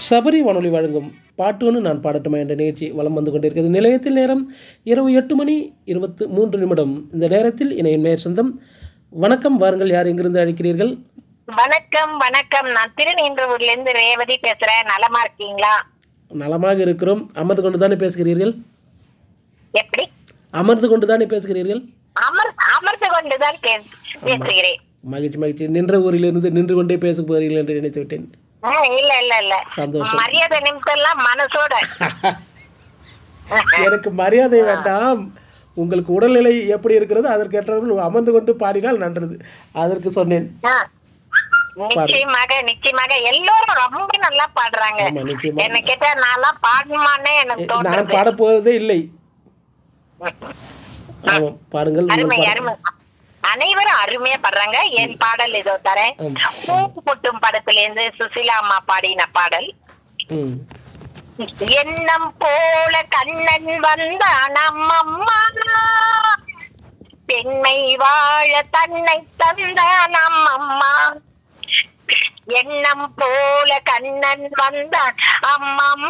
சபரி வானொலி வழங்கும் பாட்டுன்னு நான் பாடட்டுமா என்ற நிகழ்ச்சி வலம் வந்து கொண்டிருக்கிறது நிலையத்தில் நேரம் இரவு எட்டு மணி இருபத்து மூன்று நிமிடம் இந்த நேரத்தில் இணையின் மேயர் சொந்தம் வணக்கம் வாருங்கள் யார் எங்கிருந்து அழைக்கிறீர்கள் வணக்கம் வணக்கம் நான் திருநீன்றவூர்ல இருந்து ரேவதி பேசுறேன் நலமா இருக்கீங்களா நலமாக இருக்கிறோம் அமர்ந்து கொண்டு தானே பேசுகிறீர்கள் எப்படி அமர்ந்து கொண்டு தானே பேசுகிறீர்கள் அமர் அமர்ந்து கொண்டுதான் பே- பேசுகிறேன் மகிழ்ச்சி மகிழ்ச்சி நின்ற ஊரிலிருந்து நின்று கொண்டே பேச போகிறீர்கள் என்று நினைத்து விட்டேன் ஆ, இல்ல இல்ல இல்ல சந்தோஷம். மரியாதை நிமிஷம் எல்லாம் மனசோட எனக்கு மரியாதை வேண்டாம் உங்களுக்கு உடல்நிலை எப்படி இருக்கிறது அதற்கு ஏற்றவர்கள் அமர்ந்து கொண்டு பாடினால் நன்றது அதற்கு சொன்னேன் ஆ. நிச்சயமாக நிச்சயமாக எல்லோரும் ரொம்ப நல்லா பாடுறாங்க ஆமா நிச்சயமா என்ன கேட்டா நான்லாம் பாடணுமானே எனக்கு நான் தோணுது பாடப் போவதே இல்லை ஆமாம் பாடுங்கள் உங்கள் அருமை பாடல். அருமை அனைவரும் அருமையா பாடுறாங்க என் பாடல் இதோ தரேன் ஆம். பூ பொட்டும் படத்துல இருந்து சுசிலா அம்மா பாடின பாடல் ம் எண்ணம் போல கண்ணன் வந்தான் அம்மம்மா பெண்மை வாழ தன்னை தந்தான் அம்மம்மா எண்ணம் போல கண்ணன் வந்தான் அம்மம்மா